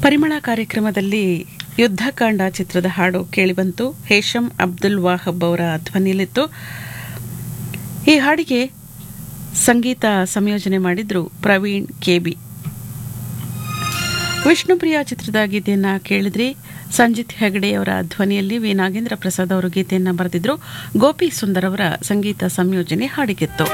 ಪರಿಮಳ ಕಾರ್ಯಕ್ರಮದಲ್ಲಿ ಯುದ್ಧಕಾಂಡ ಚಿತ್ರದ ಹಾಡು ಕೇಳಿಬಂತು ಹೇಶಂ ಅಬ್ದುಲ್ ವಾಹಬ್ ಅವರ ಧ್ವನಿಯಲ್ಲಿತ್ತು ಈ ಹಾಡಿಗೆ ಸಂಗೀತ ಸಂಯೋಜನೆ ಮಾಡಿದ್ರು ಪ್ರವೀಣ್ ಕೆಬಿ ವಿಷ್ಣುಪ್ರಿಯ ಚಿತ್ರದ ಗೀತೆಯನ್ನ ಕೇಳಿದ್ರಿ ಸಂಜಿತ್ ಹೆಗಡೆ ಅವರ ಧ್ವನಿಯಲ್ಲಿ ವಿ ನಾಗೇಂದ್ರ ಪ್ರಸಾದ್ ಅವರು ಗೀತೆಯನ್ನ ಬರೆದಿದ್ರು ಗೋಪಿ ಸುಂದರ್ ಅವರ ಸಂಗೀತ ಸಂಯೋಜನೆ ಹಾಡಿಗೆತ್ತು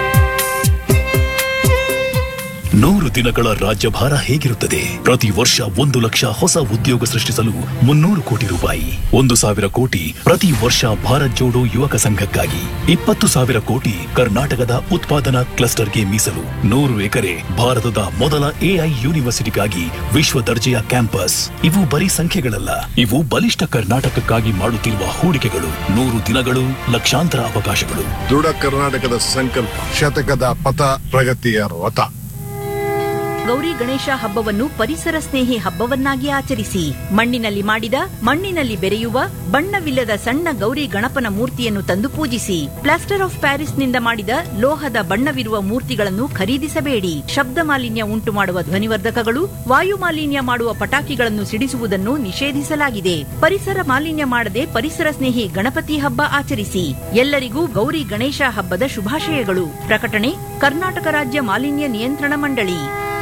ನೂರು ದಿನಗಳ ರಾಜ್ಯಭಾರ ಹೇಗಿರುತ್ತದೆ ಪ್ರತಿ ವರ್ಷ ಒಂದು ಲಕ್ಷ ಹೊಸ ಉದ್ಯೋಗ ಸೃಷ್ಟಿಸಲು ಮುನ್ನೂರು ಕೋಟಿ ರೂಪಾಯಿ ಒಂದು ಸಾವಿರ ಕೋಟಿ ಪ್ರತಿ ವರ್ಷ ಭಾರತ್ ಜೋಡೋ ಯುವಕ ಸಂಘಕ್ಕಾಗಿ ಇಪ್ಪತ್ತು ಸಾವಿರ ಕೋಟಿ ಕರ್ನಾಟಕದ ಉತ್ಪಾದನಾ ಕ್ಲಸ್ಟರ್ಗೆ ಮೀಸಲು ನೂರು ಎಕರೆ ಭಾರತದ ಮೊದಲ ಎಐ ಯೂನಿವರ್ಸಿಟಿಗಾಗಿ ವಿಶ್ವ ದರ್ಜೆಯ ಕ್ಯಾಂಪಸ್ ಇವು ಬರೀ ಸಂಖ್ಯೆಗಳಲ್ಲ ಇವು ಬಲಿಷ್ಠ ಕರ್ನಾಟಕಕ್ಕಾಗಿ ಮಾಡುತ್ತಿರುವ ಹೂಡಿಕೆಗಳು ನೂರು ದಿನಗಳು ಲಕ್ಷಾಂತರ ಅವಕಾಶಗಳು ದೃಢ ಕರ್ನಾಟಕದ ಸಂಕಲ್ಪ ಶತಕದ ಪಥ ಪ್ರಗತಿಯ ರಥ ಗೌರಿ ಗಣೇಶ ಹಬ್ಬವನ್ನು ಪರಿಸರ ಸ್ನೇಹಿ ಹಬ್ಬವನ್ನಾಗಿ ಆಚರಿಸಿ ಮಣ್ಣಿನಲ್ಲಿ ಮಾಡಿದ ಮಣ್ಣಿನಲ್ಲಿ ಬೆರೆಯುವ ಬಣ್ಣವಿಲ್ಲದ ಸಣ್ಣ ಗೌರಿ ಗಣಪನ ಮೂರ್ತಿಯನ್ನು ತಂದು ಪೂಜಿಸಿ ಪ್ಲಾಸ್ಟರ್ ಆಫ್ ಪ್ಯಾರಿಸ್ನಿಂದ ಮಾಡಿದ ಲೋಹದ ಬಣ್ಣವಿರುವ ಮೂರ್ತಿಗಳನ್ನು ಖರೀದಿಸಬೇಡಿ ಶಬ್ದ ಮಾಲಿನ್ಯ ಉಂಟು ಮಾಡುವ ಧ್ವನಿವರ್ಧಕಗಳು ವಾಯು ಮಾಲಿನ್ಯ ಮಾಡುವ ಪಟಾಕಿಗಳನ್ನು ಸಿಡಿಸುವುದನ್ನು ನಿಷೇಧಿಸಲಾಗಿದೆ ಪರಿಸರ ಮಾಲಿನ್ಯ ಮಾಡದೆ ಪರಿಸರ ಸ್ನೇಹಿ ಗಣಪತಿ ಹಬ್ಬ ಆಚರಿಸಿ ಎಲ್ಲರಿಗೂ ಗೌರಿ ಗಣೇಶ ಹಬ್ಬದ ಶುಭಾಶಯಗಳು ಪ್ರಕಟಣೆ ಕರ್ನಾಟಕ ರಾಜ್ಯ ಮಾಲಿನ್ಯ ನಿಯಂತ್ರಣ ಮಂಡಳಿ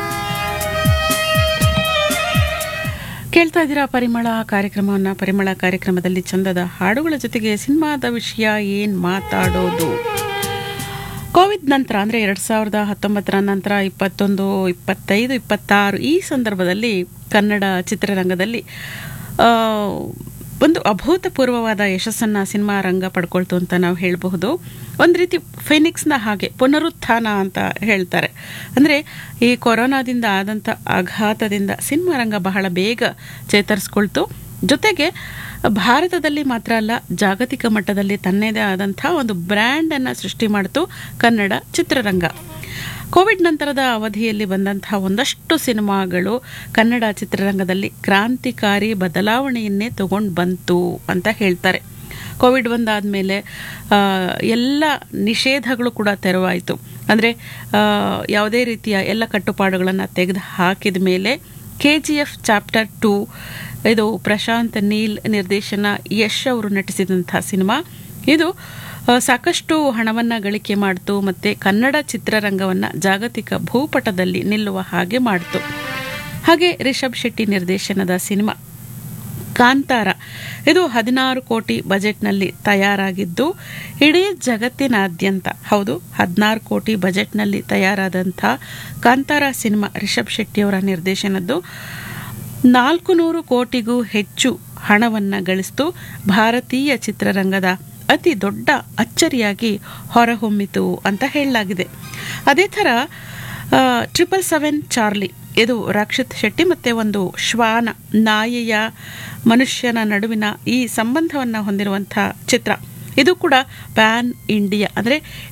ಕೇಳ್ತಾ ಇದ್ದೀರಾ ಪರಿಮಳ ಕಾರ್ಯಕ್ರಮವನ್ನ ಪರಿಮಳ ಕಾರ್ಯಕ್ರಮದಲ್ಲಿ ಚಂದದ ಹಾಡುಗಳ ಜೊತೆಗೆ ಸಿನಿಮಾದ ವಿಷಯ ಏನ್ ಮಾತಾಡೋದು ಕೋವಿಡ್ ನಂತರ ಅಂದರೆ ಎರಡು ಸಾವಿರದ ಹತ್ತೊಂಬತ್ತರ ನಂತರ ಇಪ್ಪತ್ತೊಂದು ಇಪ್ಪತ್ತೈದು ಇಪ್ಪತ್ತಾರು ಈ ಸಂದರ್ಭದಲ್ಲಿ ಕನ್ನಡ ಚಿತ್ರರಂಗದಲ್ಲಿ ಆ, ಒಂದು ಅಭೂತಪೂರ್ವವಾದ ಯಶಸ್ಸನ್ನು ಸಿನಿಮಾ ರಂಗ ಪಡ್ಕೊಳ್ತು ಅಂತ ನಾವು ಹೇಳಬಹುದು ಒಂದು ರೀತಿ ಫೆನಿಕ್ಸ್ನ ಹಾಗೆ ಪುನರುತ್ಥಾನ ಅಂತ ಹೇಳ್ತಾರೆ ಅಂದರೆ ಈ ಕೊರೋನಾದಿಂದ ಆದಂಥ ಆಘಾತದಿಂದ ಸಿನಿಮಾ ರಂಗ ಬಹಳ ಬೇಗ ಚೇತರಿಸ್ಕೊಳ್ತು ಜೊತೆಗೆ ಭಾರತದಲ್ಲಿ ಮಾತ್ರ ಅಲ್ಲ ಜಾಗತಿಕ ಮಟ್ಟದಲ್ಲಿ ತನ್ನದೇ ಆದಂಥ ಒಂದು ಬ್ರ್ಯಾಂಡನ್ನು ಸೃಷ್ಟಿ ಮಾಡಿತು ಕನ್ನಡ ಚಿತ್ರರಂಗ ಕೋವಿಡ್ ನಂತರದ ಅವಧಿಯಲ್ಲಿ ಬಂದಂತಹ ಒಂದಷ್ಟು ಸಿನಿಮಾಗಳು ಕನ್ನಡ ಚಿತ್ರರಂಗದಲ್ಲಿ ಕ್ರಾಂತಿಕಾರಿ ಬದಲಾವಣೆಯನ್ನೇ ತಗೊಂಡು ಬಂತು ಅಂತ ಹೇಳ್ತಾರೆ ಕೋವಿಡ್ ಬಂದಾದಮೇಲೆ ಎಲ್ಲ ನಿಷೇಧಗಳು ಕೂಡ ತೆರವಾಯಿತು ಅಂದರೆ ಯಾವುದೇ ರೀತಿಯ ಎಲ್ಲ ಕಟ್ಟುಪಾಡುಗಳನ್ನು ತೆಗೆದು ಹಾಕಿದ ಮೇಲೆ K G F chapter two ಇದು ಪ್ರಶಾಂತ್ ನೀಲ್ ನಿರ್ದೇಶನ ಯಶ್ ಅವರು ನಟಿಸಿದಂಥ ಸಿನಿಮಾ ಇದು ಆ, ಸಾಕಷ್ಟು ಹಣವನ್ನು ಗಳಿಕೆ ಮಾಡಿತು ಮತ್ತು ಕನ್ನಡ ಚಿತ್ರರಂಗವನ್ನು ಜಾಗತಿಕ ಭೂಪಟದಲ್ಲಿ ನಿಲ್ಲುವ ಹಾಗೆ ಮಾಡಿತು ಹಾಗೆ ರಿಷಬ್ ಶೆಟ್ಟಿ ನಿರ್ದೇಶನದ ಸಿನಿಮಾ ಕಾಂತಾರ ಇದು ಹದಿನಾರು ಕೋಟಿ ಬಜೆಟ್ನಲ್ಲಿ ತಯಾರಾಗಿದ್ದು ಇಡೀ ಜಗತ್ತಿನಾದ್ಯಂತ ಹೌದು ಹದಿನಾರು ಕೋಟಿ ಬಜೆಟ್ನಲ್ಲಿ ತಯಾರಾದಂಥ ಕಾಂತಾರ ಸಿನಿಮಾ ರಿಷಬ್ ಶೆಟ್ಟಿಯವರ ನಿರ್ದೇಶನದ್ದು ನಾಲ್ಕು ನೂರು ಕೋಟಿಗೂ ಹೆಚ್ಚು ಹಣವನ್ನು ಗಳಿಸಿತು ಭಾರತೀಯ ಚಿತ್ರರಂಗದ ಅತಿ ದೊಡ್ಡ ಅಚ್ಚರಿಯಾಗಿ ಹೊರಹೊಮ್ಮಿತು ಅಂತ ಹೇಳಲಾಗಿದೆ ಅದೇ ಥರ ಟ್ರಿಪಲ್ ಸೆವೆನ್ ಚಾರ್ಲಿ ಇದು ರಕ್ಷಿತ್ ಶೆಟ್ಟಿ ಮತ್ತು ಒಂದು ಶ್ವಾನ ನಾಯಿಯ ಮನುಷ್ಯನ ನಡುವಿನ ಈ ಸಂಬಂಧವನ್ನು ಹೊಂದಿರುವಂಥ ಚಿತ್ರ ಇದು ಕೂಡ ಪ್ಯಾನ್ ಇಂಡಿಯಾ ಅಂದರೆ